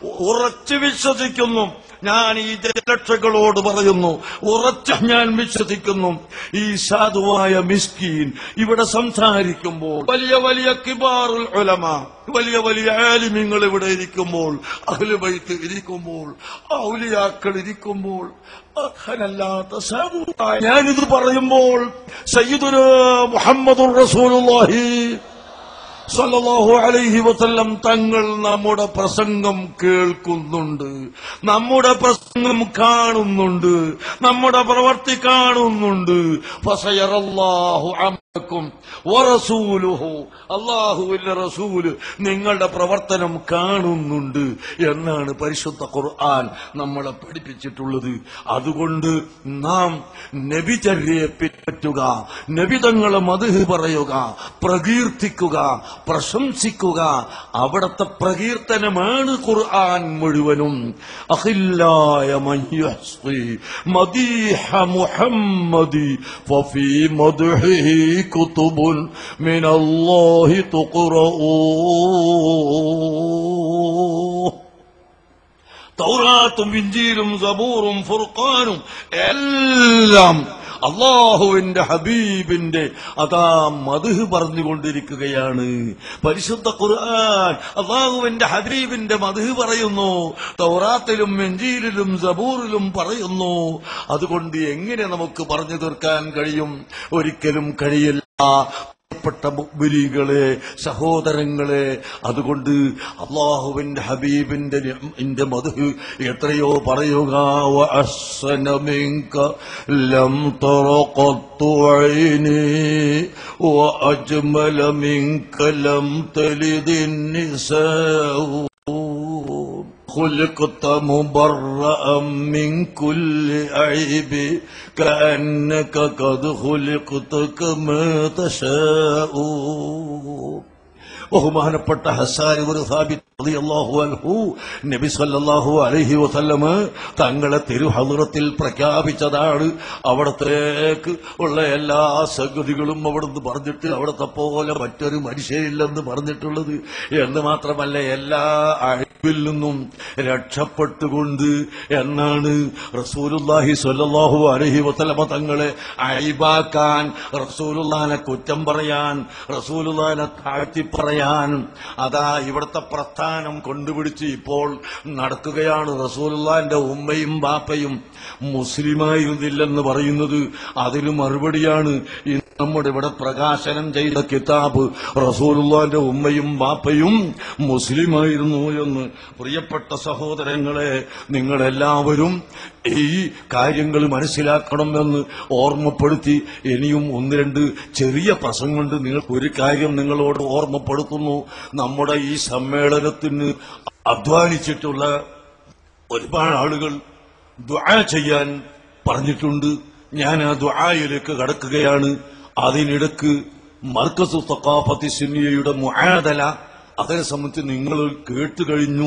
ഉറച്ചു വിശ്വസിക്കുന്നു ഞാൻ ഈ ജനരക്ഷകളോട് പറയുന്നു ഉറച്ച ഞാൻ വിശ്വസിക്കുന്നു ഈ സാധുവായ മിസ്കീൻ ഇവിടെ സംസാരിക്കുമ്പോൾ വലിയ വലിയ കിബാറുൽ ഉലമ വലിയ വലിയ ആലിമ്യങ്ങൾ ഇവിടെ ഇരിക്കുമ്പോൾ അഖിലുബൈത്ത് ഇരിക്കുമ്പോൾ ഔലിയാക്കൾ ഇരിക്കുമ്പോൾ അർഹനല്ലാത്ത സാധുവായ ഞാനിത് പറയുമ്പോൾ സയ്യിദുന മുഹമ്മദുർ റസൂലുള്ളാഹി സല്ലല്ലാഹു അലൈഹി വസല്ലം തങ്ങൾ നമ്മുടെ പ്രസംഗം കേൾക്കുന്നുണ്ട് നമ്മുടെ പ്രസംഗം കാണുന്നുണ്ട് നമ്മുടെ പ്രവർത്തി കാണുന്നുണ്ട് ഫസയറല്ലാഹു അമക്കും വറസൂലുഹു അള്ളാഹുവിന്റെ റസൂല് നിങ്ങളുടെ പ്രവർത്തനം കാണുന്നുണ്ട് എന്നാണ് പരിശുദ്ധ ഖുർആൻ നമ്മളെ പഠിപ്പിച്ചിട്ടുള്ളത് അതുകൊണ്ട് നാം നബിചര്യയെ പിൻപറ്റുക നബിതങ്ങളെ മധു പറയുക പ്രകീർത്തിക്കുക പ്രശംസിക്കുക അവിടത്തെ പ്രകീർത്തനമാണ് ഖുർആൻ മുഴുവനും അഖില്ലായ മയ്യഹ്സി മദീഹ മുഹമ്മദി ഫഫീ മദ്ഹിഹി കുതുബുൻ മിനല്ലാഹി തുഖറഊ തൗറാത്തും ഇഞ്ചീലും സബൂറും ഫുർഖാനും എല്ലാം അള്ളാഹുവിന്റെ ഹബീബിന്റെ അതാ മധു പറഞ്ഞുകൊണ്ടിരിക്കുകയാണ് പരിശുദ്ധ ഖുർആൻ അള്ളാഹുവിന്റെ ഹബീബിന്റെ മധു പറയുന്നു തൗറാത്തിലും എഞ്ചീലിലും സബൂറിലും പറയുന്നു അതുകൊണ്ട് എങ്ങനെ നമുക്ക് പറഞ്ഞു തീർക്കാൻ കഴിയും ഒരിക്കലും കഴിയില്ല പ്പെട്ട മുഗ്ബിരികളെ സഹോദരങ്ങളെ അതുകൊണ്ട് അള്ളാഹുവിന്റെ ഹബീബിന്റെ ഇന്റെ മധു എത്രയോ പറയുക وأحسن منك لم تر قط عيني وأجمل منك لم تلد النساء خلقت مبرأ من كل عيب كأنك قد خلقت كما تشاء ബഹുമാനപ്പെട്ട ഹസാൻ ഒരു സാബിത്ത് റളിയല്ലാഹു അൻഹു നബി സല്ലല്ലാഹു അലൈഹി വസല്ലമ തങ്ങളെ തിരുഹദറത്തിൽ പ്രഖ്യാപിച്ചതാണ് അവിടത്തേക്ക് ഉള്ള എല്ലാ സംഗതികളും അവിടുന്ന് പറഞ്ഞിട്ട് അവിടത്തെ പോലെ മറ്റൊരു മനുഷ്യരില്ലെന്ന് പറഞ്ഞിട്ടുള്ളത് എന്ന് മാത്രമല്ല എല്ലാ അഴിവിൽ നിന്നും രക്ഷപ്പെട്ടുകൊണ്ട് എന്നാണ് റസൂലുല്ലാഹി സ്വല്ലല്ലാഹു അലൈഹി വസല്ലമ തങ്ങളെ അഴിബാക്കാൻ റസൂലുള്ളാനെ കുറ്റം പറയാൻ റസൂലുള്ളാനെ താഴ്ത്തി പറയാൻ അതാ ഇവിടുത്തെ പ്രസ്ഥാനം കൊണ്ടുപിടിച്ച് ഇപ്പോൾ നടക്കുകയാണ് റസൂലുള്ളാന്റെ ഉമ്മയും ബാപ്പയും മുസ്ലിമായിരുന്നില്ലെന്ന് പറയുന്നത് അതിന് മറുപടിയാണ് ഇന്ന് നമ്മുടെ ഇവിടെ പ്രകാശനം ചെയ്ത കിതാബ് റസൂലുള്ളാന്റെ ഉമ്മയും ബാപ്പയും മുസ്ലിമായിരുന്നു എന്ന് പ്രിയപ്പെട്ട സഹോദരങ്ങളെ നിങ്ങളെല്ലാവരും ഈ കാര്യങ്ങൾ മനസ്സിലാക്കണമെന്ന് ഓർമ്മപ്പെടുത്തി ഇനിയും ഒന്ന് രണ്ട് ചെറിയ പ്രസംഗം കൊണ്ട് നിങ്ങൾ ഒരു കാര്യം നിങ്ങളോട് ഓർമ്മപ്പെടുത്തുന്നു നമ്മുടെ ഈ സമ്മേളനത്തിന് അധ്വാനിച്ചിട്ടുള്ള ഒരുപാട് ആളുകൾ ദുആ ചെയ്യാൻ പറഞ്ഞിട്ടുണ്ട് ഞാൻ ആ ദുആയിലേക്ക് കടക്കുകയാണ് അതിനിടക്ക് മർക്കസു തക്കാഫത്തി സുന്നിയയുടെ മുആദല അതിനെ സംബന്ധിച്ച് നിങ്ങൾ കേട്ടു കഴിഞ്ഞു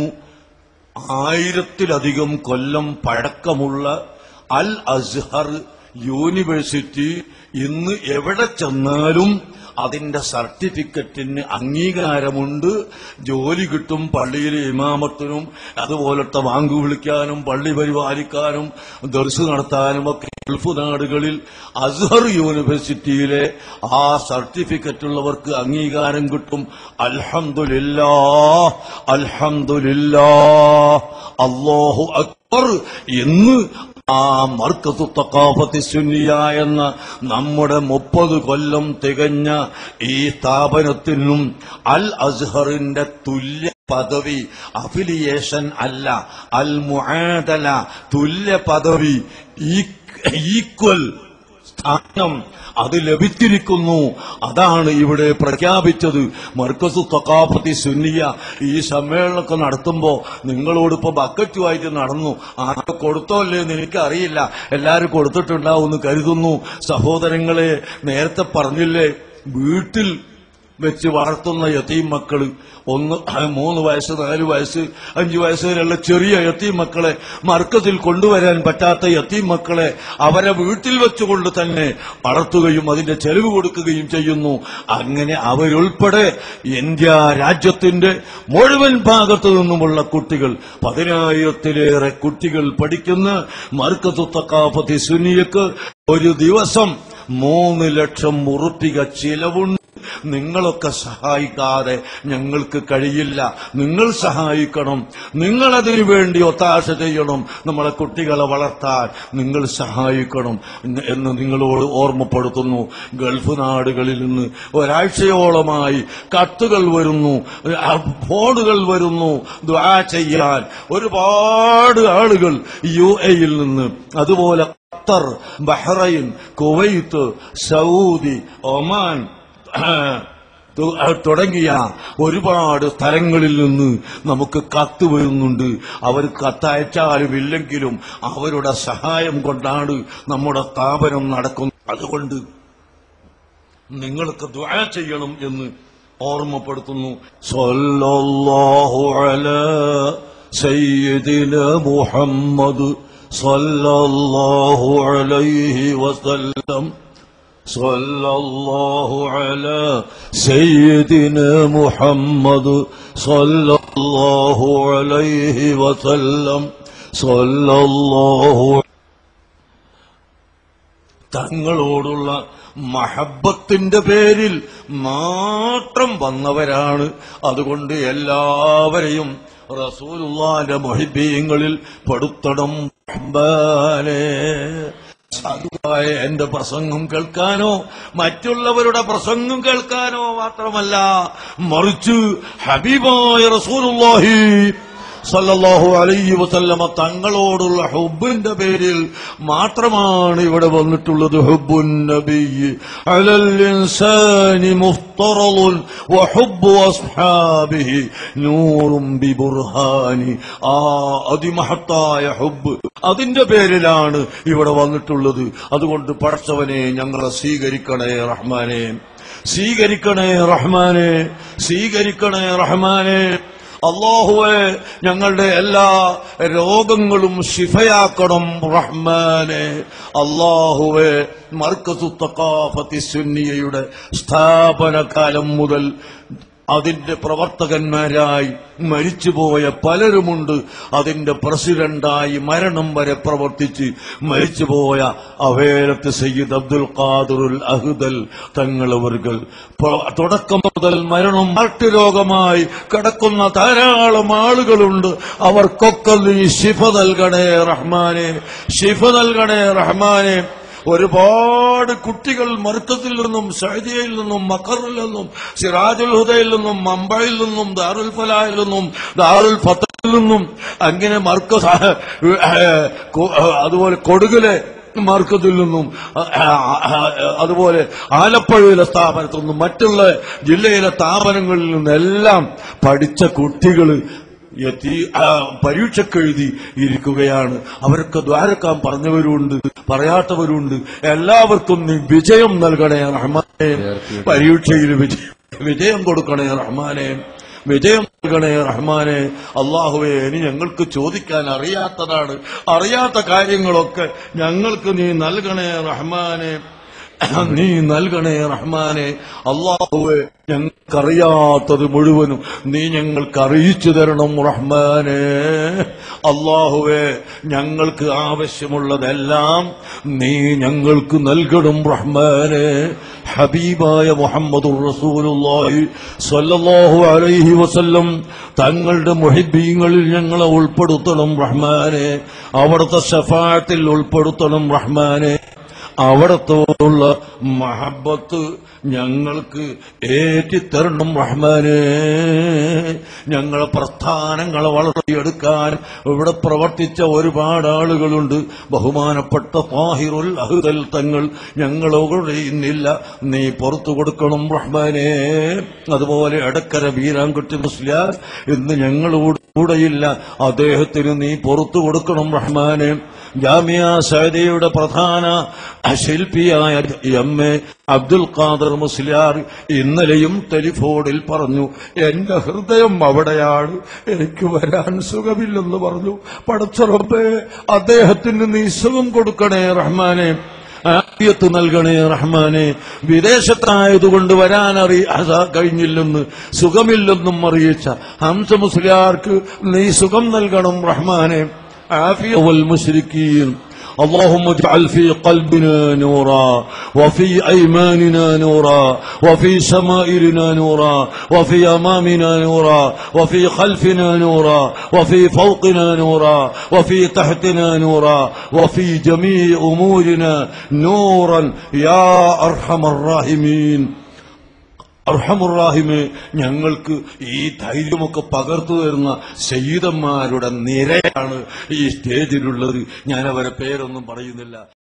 ആയിരത്തിലധികം കൊല്ലം പഴക്കമുള്ള അൽ അസ്ഹർ യൂണിവേഴ്സിറ്റി ഇന്ന് എവിടെ ചെന്നാലും അതിന്റെ സർട്ടിഫിക്കറ്റിന് അംഗീകാരമുണ്ട് ജോലി കിട്ടും പള്ളിയിലെ ഇമാമത്തിനും അതുപോലത്തെ വാങ്കു വിളിക്കാനും പള്ളി പരിപാലിക്കാനും ദർശ് നടത്താനും ഒക്കെ ഗൾഫ് നാടുകളിൽ അസ്ഹർ യൂണിവേഴ്സിറ്റിയിലെ ആ സർട്ടിഫിക്കറ്റ് ഉള്ളവർക്ക് അംഗീകാരം കിട്ടും അൽഹംദുലില്ലാ അൽഹംദുലില്ലാ അല്ലാഹു അക്ബർ എന്ന് ആ മർക്കത്തു തക്കാഫത്തി സുന്നിയ എന്ന നമ്മുടെ മുപ്പത് കൊല്ലം തികഞ്ഞ ഈ സ്ഥാപനത്തിനും അൽ അസ്ഹറിന്റെ തുല്യ പദവി അഫിലിയേഷൻ അല്ല അൽ മുആദല തുല്യ പദവി ഈക്വൽ സ്ഥാനം അത് ലഭിച്ചിരിക്കുന്നു അതാണ് ഇവിടെ പ്രഖ്യാപിച്ചത് മർക്കസു തക്കാഫത്തി സുന്നിയ ഈ സമ്മേളനമൊക്കെ നടത്തുമ്പോ നിങ്ങളോട് ഇപ്പൊ ബക്കറ്റുമായിട്ട് നടന്നു ആരെ കൊടുത്തോ അല്ലേ എന്ന് എനിക്കറിയില്ല എല്ലാരും കൊടുത്തിട്ടുണ്ടാവും എന്ന് കരുതുന്നു സഹോദരങ്ങളെ നേരത്തെ പറഞ്ഞില്ലേ വീട്ടിൽ വെച്ച് വളർത്തുന്ന യത്തീം മക്കള് ഒന്ന് മൂന്ന് വയസ്സ് നാല് വയസ്സ് അഞ്ചു വയസ്സ് വരെയുള്ള ചെറിയ യത്തീം മക്കളെ മർക്കത്തിൽ കൊണ്ടുവരാൻ പറ്റാത്ത യത്തീം മക്കളെ അവരെ വീട്ടിൽ വെച്ചുകൊണ്ട് തന്നെ വളർത്തുകയും അതിന്റെ ചെലവ് കൊടുക്കുകയും ചെയ്യുന്നു അങ്ങനെ അവരുൾപ്പെടെ ഇന്ത്യ രാജ്യത്തിന്റെ മുഴുവൻ ഭാഗത്തു നിന്നുമുള്ള കുട്ടികൾ പതിനായിരത്തിലേറെ കുട്ടികൾ പഠിക്കുന്ന മർക്കത്തു തക്കാഫത്തി സുന്നിയക്ക് ഒരു ദിവസം മൂന്ന് ലക്ഷം ഉറുപ്പിക ചിലവുണ്ട് നിങ്ങളൊക്കെ സഹായിക്കാതെ ഞങ്ങൾക്ക് കഴിയില്ല നിങ്ങൾ സഹായിക്കണം നിങ്ങളതിനു വേണ്ടി ഒത്താശ ചെയ്യണം നമ്മളെ കുട്ടികളെ വളർത്താൻ നിങ്ങൾ സഹായിക്കണം എന്ന് നിങ്ങളോട് ഓർമ്മപ്പെടുത്തുന്നു ഗൾഫ് നാടുകളിൽ നിന്ന് ഒരാഴ്ചയോളമായി കത്തുകൾ വരുന്നു ഫോണുകൾ വരുന്നു ദ്വാ ചെയ്യാൻ ഒരുപാട് ആളുകൾ യു എയിൽ നിന്ന് അതുപോലെ Qatar Bahrain Kuwait Saudi Oman തു- തുടങ്ങിയ ഒരുപാട് സ്ഥലങ്ങളിൽ നിന്ന് നമുക്ക് കത്ത് വരുന്നുണ്ട് അവർ കത്തയച്ചാലും ഇല്ലെങ്കിലും അവരുടെ സഹായം കൊണ്ടാണ് നമ്മുടെ സ്ഥാപനം നടക്കുന്നത് അതുകൊണ്ട് നിങ്ങൾക്ക് ദ്വാ ചെയ്യണം എന്ന് ഓർമ്മപ്പെടുത്തുന്നു സല്ലല്ലാഹു അലാ സയ്യിദിന മുഹമ്മദ് സല്ലല്ലാഹു അലൈഹി വസല്ലം صلى الله على سيدنا محمد صلى الله عليه وسلم صلى الله തങ്ങളോടുള്ള മഹബത്തിന്റെ പേരിൽ മാത്രം വന്നവരാണ് അതുകൊണ്ട് എല്ലാവരെയും റസൂലുള്ളാന്റെ മൊഹിബീങ്ങളിൽ പെടുത്തണം റഹ്മാനേ. സാധുവായ എന്റെ പ്രസംഗം കേൾക്കാനോ മറ്റുള്ളവരുടെ പ്രസംഗം കേൾക്കാനോ മാത്രമല്ല മറിച്ച് ഹബീബായ റസൂലുള്ളാഹി സല്ലല്ലാഹു അലൈഹി വസല്ലമ തങ്ങളോടുള്ള ഹുബിന്റെ പേരിൽ മാത്രമാണ് ഇവിടെ വന്നിട്ടുള്ളത് ഹുബുൻ നബിയ്യ് അലൽ ഇൻസാനി മുഫ്തറളുൻ വഹുബ്ബു അസ്ഹാബിഹി നൂറും ബിബുർഹാനി ആ അതിമഹത്തായ ഹുബ് അതിന്റെ പേരിലാണ് ഇവിടെ വന്നിട്ടുള്ളത് അതുകൊണ്ട് പടച്ചവനെ ഞങ്ങളെ സ്വീകരിക്കണേ റഹ്മാനെ സ്വീകരിക്കണേ റഹ്മാനെ സ്വീകരിക്കണേ റഹ്മാനെ അള്ളാഹുവെ ഞങ്ങളുടെ എല്ലാ രോഗങ്ങളും ശിഫയാക്കണം റഹ്മാനെ അള്ളാഹുവെ മർക്കസു തക്കാഫത്തി സുന്നിയയുടെ സ്ഥാപന കാലം മുതൽ അതിന്റെ പ്രവർത്തകന്മാരായി മരിച്ചുപോയ പലരുമുണ്ട് അതിന്റെ പ്രസിഡന്റായി മരണം വരെ പ്രവർത്തിച്ച് മരിച്ചുപോയ അവേലത്ത് സയ്യിദ് അബ്ദുൽ ഖാദുറുൽ അഹ്ദൽ തങ്ങളവർകൾ തുടക്കം മുതൽ മരണം ഹാർട്ട് രോഗമായി കിടക്കുന്ന ധാരാളം ആളുകളുണ്ട് അവർക്കൊക്കെ നീ ശിഫ നൽകണേ റഹ്മാനെ ശിഫ നൽകണേ റഹ്മാനെ ഒരുപാട് കുട്ടികൾ മർക്കത്തിൽ നിന്നും സഹദിയയിൽ നിന്നും മക്കറിൽ നിന്നും സിറാജുൽ ഹുദയിൽ നിന്നും മമ്പയിൽ നിന്നും ദാറുൽ ഫലായിൽ നിന്നും ദാറുൽ ഫത്തിൽ നിന്നും അങ്ങനെ മർക്ക അതുപോലെ കൊടുകലെ മാർക്കത്തിൽ നിന്നും അതുപോലെ ആലപ്പുഴയിലെ സ്ഥാപനത്തിൽ നിന്നും മറ്റുള്ള ജില്ലയിലെ സ്ഥാപനങ്ങളിൽ നിന്നെല്ലാം പഠിച്ച കുട്ടികൾ എത്തി പരീക്ഷക്കെഴുതി ഇരിക്കുകയാണ് അവരൊക്കെ ദ്വാരക്കാൻ പറഞ്ഞവരുണ്ട് പറയാത്തവരുണ്ട് എല്ലാവർക്കും നീ വിജയം നൽകണേ റഹ്മാനെ പരീക്ഷയിൽ വിജയം വിജയം കൊടുക്കണേ റഹ്മാനെ വിജയം നൽകണേ റഹ്മാനെ അള്ളാഹുവെ ഇനി ഞങ്ങൾക്ക് ചോദിക്കാൻ അറിയാത്തതാണ് അറിയാത്ത കാര്യങ്ങളൊക്കെ ഞങ്ങൾക്ക് നീ നൽകണേ റഹ്മാനെ നീ നൽകണേ റഹ്മാനെ അള്ളാഹുവെ ഞങ്ങൾക്കറിയാത്തത് മുഴുവനും നീ ഞങ്ങൾക്ക് അറിയിച്ചു തരണം റഹ്മാനെ അള്ളാഹുവെ ഞങ്ങൾക്ക് ആവശ്യമുള്ളതെല്ലാം നീ ഞങ്ങൾക്ക് നൽകണം റഹ്മാനെ ഹബീബായ മുഹമ്മദ് റസൂലുള്ളാഹി സ്വല്ലല്ലാഹു അലൈഹി വസല്ലം തങ്ങളുടെ മുഹിബീങ്ങളിൽ ഞങ്ങളെ ഉൾപ്പെടുത്തണം റഹ്മാനെ അവിടുത്തെ ഷഫാത്തിൽ ഉൾപ്പെടുത്തണം റഹ്മാനെ അവിടത്തോടുള്ള മഹബത്ത് ഞങ്ങൾക്ക് ഏറ്റിത്തരണം റഹ്മാനെ ഞങ്ങളെ പ്രസ്ഥാനങ്ങളെ വളർത്തിയെടുക്കാൻ ഇവിടെ പ്രവർത്തിച്ച ഒരുപാട് ആളുകളുണ്ട് ബഹുമാനപ്പെട്ട താഹിറുൽ അഹുദൽ തങ്ങൾ ഞങ്ങളോട് ഇന്നില്ല നീ പുറത്തു കൊടുക്കണം റഹ്മാനെ അതുപോലെ എടക്കര വീരാൻകുട്ടി മുസ്ലിയാർ ഇന്ന് ഞങ്ങളോട് കൂടെയില്ല അദ്ദേഹത്തിന് നീ പുറത്തു കൊടുക്കണം റഹ്മാനെ ജാമിയ സൈദയുടെ പ്രധാന ശില്പിയായ എം എ അബ്ദുൽ ഖാദർ മുസ്ലിയാർ ഇന്നലെയും ടെലിഫോണിൽ പറഞ്ഞു എന്റെ ഹൃദയം അവിടെയാണ് എനിക്ക് വരാൻ സുഖമില്ലെന്ന് പറഞ്ഞു പടച്ചുറപ്പേ അദ്ദേഹത്തിന് നീ സുഖം കൊടുക്കണേ റഹ്മാനെ ആഫിയത്ത് നൽകണേ റഹ്മാനെ വിദേശത്തായതുകൊണ്ട് വരാൻ അറി അതാ കഴിഞ്ഞില്ലെന്ന് സുഖമില്ലെന്നും അറിയിച്ച ഹംസ മുസ്ലിയാർക്ക് നീ സുഖം നൽകണം റഹ്മാനെ ആഫിയ വൽ മുശ്രിക്കീൻ اللهم اجعل في قلبنا نورا وفي أيماننا نورا وفي شمائلنا نورا وفي أمامنا نورا وفي خلفنا نورا وفي فوقنا نورا وفي تحتنا نورا وفي جميع أمورنا نورا يا أرحم الراحمين അർഹമുറാഹിമെ ഞങ്ങൾക്ക് ഈ ധൈര്യമൊക്കെ പകർന്നു തരുന്ന ശഹീദന്മാരുടെ നിരയാണ് ഈ സ്റ്റേജിലുള്ളത് ഞാൻ അവരെ പേരൊന്നും പറയുന്നില്ല